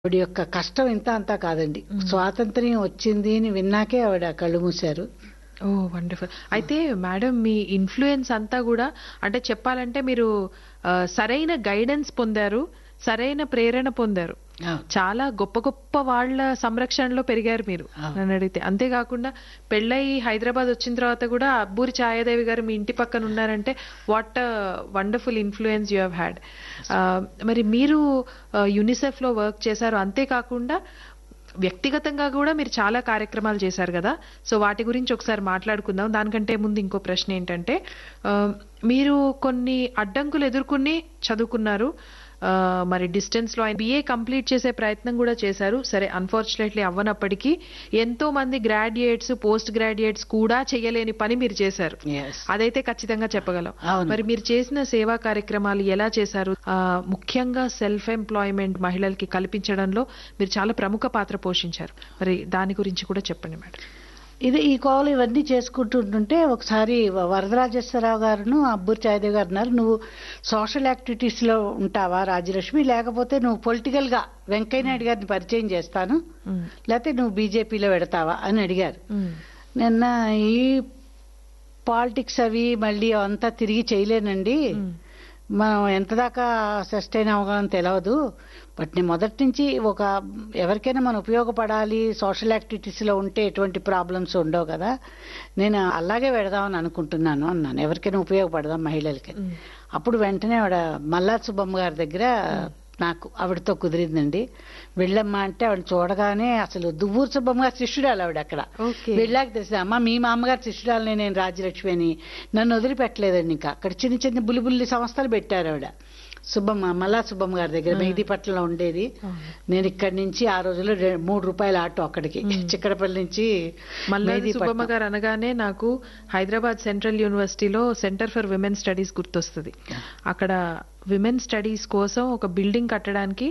ఆవిడ యొక్క కష్టం ఇంత అంతా కాదండి స్వాతంత్ర్యం వచ్చింది అని విన్నాకే ఆవిడ కళ్ళు మూశారు ఓ వండర్ఫుల్ అయితే మేడం మీ ఇన్ఫ్లుయెన్స్ అంతా కూడా అంటే చెప్పాలంటే మీరు ఆ, సరైన గైడెన్స్ పొందారు సరైన ప్రేరణ పొందారు చాలా గొప్ప గొప్ప వాళ్ళ సంరక్షణలో పెరిగారు మీరు నన్ను అడిగితే అంతేకాకుండా పెళ్ళై హైదరాబాద్ వచ్చిన తర్వాత కూడా అబ్బూరి ఛాయాదేవి గారు మీ ఇంటి పక్కన ఉన్నారంటే what wonderful influence you have had మరి మీరు యునిసెఫ్ లో వర్క్ చేశారు అంతేకాకుండా వ్యక్తిగతంగా కూడా మీరు చాలా కార్యక్రమాలు చేశారు కదా సో వాటి గురించి ఒకసారి మాట్లాడుకుందాం దానికంటే ముందు ఇంకో ప్రశ్న ఏంటంటే ఆ, మీరు కొన్ని అడ్డంకులు ఎదుర్కొని చదువుకున్నారు ఆ, మరి డిస్టెన్స్ లో బిఏ కంప్లీట్ చేసే ప్రయత్నం కూడా చేశారు సరే అన్ఫార్చునేట్లీ అవ్వనప్పటికీ ఎంతో మంది గ్రాడ్యుయేట్స్ పోస్ట్ గ్రాడ్యుయేట్స్ కూడా చేయలేని పని మీరు చేశారు Yes. అదైతే ఖచ్చితంగా చెప్పగలం అవును. మరి మీరు చేసిన సేవా కార్యక్రమాలు ఎలా చేశారు ఆ, ముఖ్యంగా సెల్ఫ్ ఎంప్లాయ్మెంట్ మహిళలకి కల్పించడంలో మీరు చాలా ప్రముఖ పాత్ర పోషించారు మరి దాని గురించి కూడా చెప్పండి మేడం ఇది ఈ కోవలు ఇవన్నీ చేసుకుంటుంటుంటే ఒకసారి వ- వరదరాజేశ్వరరావు గారును అబ్బూరి ఛాయదేవి గారు అన్నారు నువ్వు సోషల్ యాక్టివిటీస్ లో ఉంటావా రాజలక్ష్మి లేకపోతే నువ్వు పొలిటికల్ గా వెంకయ్య నాయుడు గారిని పరిచయం చేస్తాను మ్మ్. లేకపోతే నువ్వు బీజేపీలో పెడతావా అని అడిగారు మ్మ్. నిన్న ఈ పాలిటిక్స్ అవి మళ్ళీ అంతా తిరిగి చేయలేనండి మ్మ్. మనం ఎంత దాకా సస్టైన్ అవ్వగలం తెలియదు బట్ నేను మొదటి నుంచి ఒక ఎవరికైనా మనం ఉపయోగపడాలి సోషల్ యాక్టివిటీస్ లో ఉంటే ఎటువంటి ప్రాబ్లమ్స్ ఉండవు కదా నేను అలాగే పెడదామని అనుకుంటున్నాను అన్నాను ఎవరికైనా ఉపయోగపడదాం మహిళలకి మ్మ్. అప్పుడు వెంటనే ఆవిడ మల్లా సుబ్బమ్మ గారి దగ్గర నాకు ఆవిడతో కుదిరిందండి వెళ్ళమ్మా అంటే ఆవిడ చూడగానే అసలు దువ్వూరు సుబ్బమ్మ గారి శిష్యురాలు ఆవిడ అక్కడ ఓకే. వెళ్ళాక తెలిసింది అమ్మ మీ మామగారు శిష్యురాలని నేను రాజ్యలక్ష్మి అని నన్ను వదిలిపెట్టలేదండి ఇంకా అక్కడ చిన్న చిన్న బుల్లి సంస్థలు పెట్టారు ఆవిడ సుబ్బమ్మ మల్లా సుబ్బమ్మ గారి దగ్గర మెహదీపట్నంలో ఉండేది అవును. నేను ఇక్కడి నుంచి ఆ రోజుల్లో రె- మూడు రూపాయల ఆటో అక్కడికి చిక్కడపల్లి నుంచి మల్లాది మెహదీపట్నం. సుబ్బమ్మ గారు అనగానే నాకు హైదరాబాద్ సెంట్రల్ యూనివర్సిటీలో సెంటర్ ఫర్ విమెన్ స్టడీస్ గుర్తొస్తుంది అక్కడ విమెన్ స్టడీస్ కోసం ఒక బిల్డింగ్ కట్టడానికి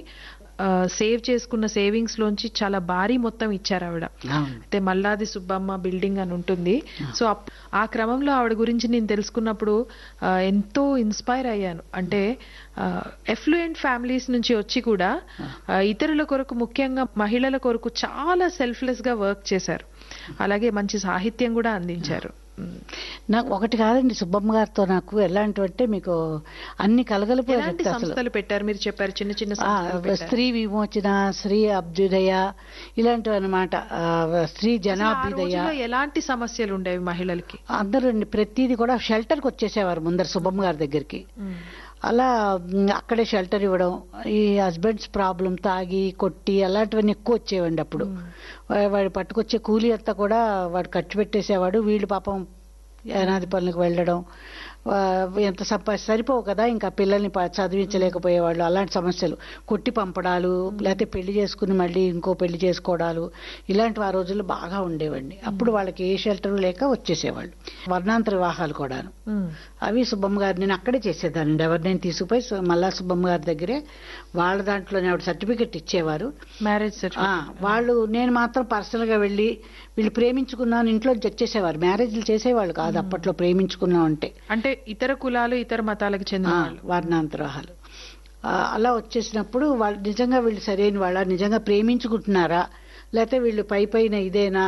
సేవ్ చేసుకున్న సేవింగ్స్ లోంచి చాలా భారీ మొత్తం ఇచ్చారు ఆవిడ అవును అయితే మల్లాది సుబ్బమ్మ బిల్డింగ్ అని ఉంటుంది సో అప్- ఆ క్రమంలో ఆవిడ గురించి నేను తెలుసుకున్నప్పుడు ఆ, ఎంతో ఇన్స్పైర్ అయ్యాను అంటే ఎఫ్లూయెంట్ ఫ్యామిలీస్ నుంచి వచ్చి కూడా ఆ, ఇతరుల కొరకు ముఖ్యంగా మహిళల కొరకు చాలా సెల్ఫ్లెస్ గా వర్క్ చేశారు అలాగే మంచి సాహిత్యం కూడా అందించారు ఉమ్. నాకు ఒకటి కాదండి సుబ్బమ్మ గారితో నాకు ఎలాంటి అంటే మీకు అన్ని కలగలిపోయి ఎలాంటి అసలు సంస్థలు పెట్టారు మీరు చెప్పారు చిన్న చిన్న ఆ, సంస్థలు పెట్టారు. స్త్రీ విమోచన స్త్రీ అభ్యుదయ ఇలాంటివి అనమాట స్త్రీ అసలు ఆ జనాభ్యుదయ రోజుల్లో ఎలాంటి సమస్యలు ఉండేవి మహిళలకి అందరూ ప్రతిదీ కూడా షెల్టర్కి వచ్చేసేవారు ముందర సుబ్బమ్మ గారి దగ్గరికి ఉమ్. అలా మ్, అక్కడే షెల్టర్ ఇవ్వడం ఈ హస్బెండ్స్ ప్రాబ్లం తాగి కొట్టి అలాంటివన్నీ ఎక్కువ వచ్చేవండి అప్పుడు వా- వాడు పట్టుకొచ్చే కూలీ అంతా కూడా వాడు ఖర్చు పెట్టేసేవాడు వీళ్ళు పాపం అనాది పనులకు వెళ్ళడం వా- ఎంత సంపా సరిపోవు కదా ఇంకా పిల్లల్ని ప- చదివించలేకపోయేవాళ్ళు అలాంటి సమస్యలు కొట్టి పంపడాలు లేకపోతే పెళ్లి చేసుకుని మళ్ళీ ఇంకో పెళ్లి చేసుకోవడాలు ఇలాంటివి ఆ రోజుల్లో బాగా ఉండేవండి అప్పుడు వాళ్ళకి ఏ షెల్టర్ లేక వచ్చేసేవాళ్ళు వర్ణాంతర వివాహాలు కూడాను ఉమ్. అవి సుబ్బమ్మ గారు నేను అక్కడే చేసేదానండి ఎవరినైనా తీసుకుపోయి సు- మల్లా సుబ్బమ్మ గారి దగ్గరే వాళ్ళ దాంట్లోనే ఆవిడ సర్టిఫికెట్ ఇచ్చేవారు మ్యారేజ్ ఆ, సర్టిఫికేట్ వాళ్ళు నేను మాత్రం పర్సనల్ గా వెళ్ళి వీళ్ళు ప్రేమించుకున్నాను ఇంట్లో వచ్చేసేవారు మ్యారేజ్లు చేసేవాళ్ళు కాదు అప్పట్లో ప్రేమించుకున్నాం అంటే అంటే ఇతర కులాలు ఇతర మతాలకు చెందిన ఆ, వాళ్ళు వర్ణాంతరాహాలు ఆ, అలా వచ్చేసినప్పుడు వాళ్ళు నిజంగా వీళ్ళు సరైన వాళ్ళ నిజంగా ప్రేమించుకుంటున్నారా లేకపోతే వీళ్ళు పై పైన ఇదేనా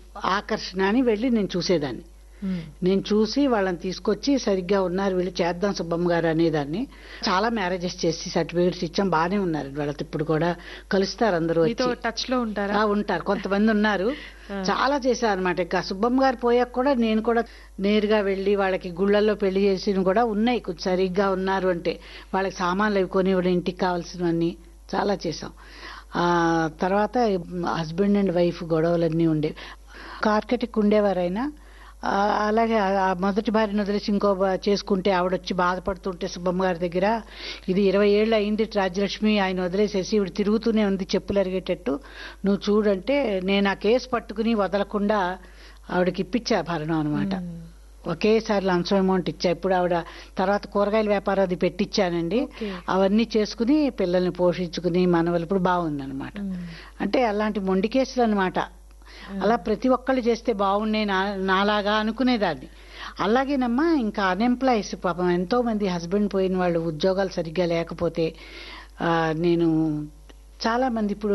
ఆకర్షణ అని వెళ్ళి నేను చూసేదాన్ని ఉమ్. నేను చూసి వాళ్ళని తీసుకొచ్చి సరిగ్గా ఉన్నారు వీళ్ళు చేద్దాం సుబ్బమ్మ గారు అనేదాన్ని చాలా మ్యారేజెస్ చేసి సర్టిఫికేట్స్ ఇచ్చాం బాగానే ఉన్నారు వాళ్ళతో ఇప్పుడు కూడా కలుస్తారు అందరూ మీతో వచ్చి టచ్ లో ఉంటారా ఆ, ఉంటారు కొంతమంది ఉన్నారు ఆ. చాలా చేశారు అనమాట ఇంకా సుబ్బమ్మ గారు పోయాక కూడా నేను కూడా నేరుగా వెళ్ళి వాళ్ళకి గుళ్ళల్లో పెళ్లి చేసి కూడా ఉన్నాయి కొంచెం సరిగ్గా ఉన్నారు అంటే వాళ్ళకి సామాన్లు అవి కొనివ్వడం ఇంటికి కావాల్సినవన్నీ చాలా చేసాం ఆ తర్వాత హస్బెండ్ అండ్ వైఫ్ గొడవలన్నీ ఉండేవి కార్కెటిక్ ఉండేవారైనా ఆ, అలాగే ఆ- ఆ మొదటి భార్యను వదిలేసి ఇంకో బా- చేసుకుంటే ఆవిడొచ్చి బాధపడుతుంటే సుబ్బమ్మ గారి దగ్గర ఇది ఇరవై ఏళ్ళు అయింది రాజ్యలక్ష్మి ఆయన వదిలేసేసి ఇవిడ తిరుగుతూనే ఉంది చెప్పులు అరిగేటట్టు నువ్వు చూడంటే నేను ఆ కేసు పట్టుకుని వదలకుండా ఆవిడకి ఇప్పించా భరణం అనమాట ఒకేసారి లంచం అమౌంట్ ఇచ్చా ఇప్పుడు ఆవిడ తర్వాత కూరగాయల వ్యాపారం అది పెట్టించానండి Okay. అవన్నీ చేసుకుని పిల్లల్ని పోషించుకుని మనవలు ఇప్పుడు బాగుందన్నమాట ఉమ్. అంటే అలాంటి మొండి కేసులు అనమాట అలా ప్రతి ఒక్కళ్ళు చేస్తే బాగుండే నా నాలాగా అనుకునేదాన్ని అలాగేనమ్మా ఇంకా అన్ఎంప్లాయీస్ పాపం ఎంతో మంది హస్బెండ్ పోయిన వాళ్ళు ఉద్యోగాలు సరిగ్గా లేకపోతే ఆ, నేను చాలా మంది ఇప్పుడు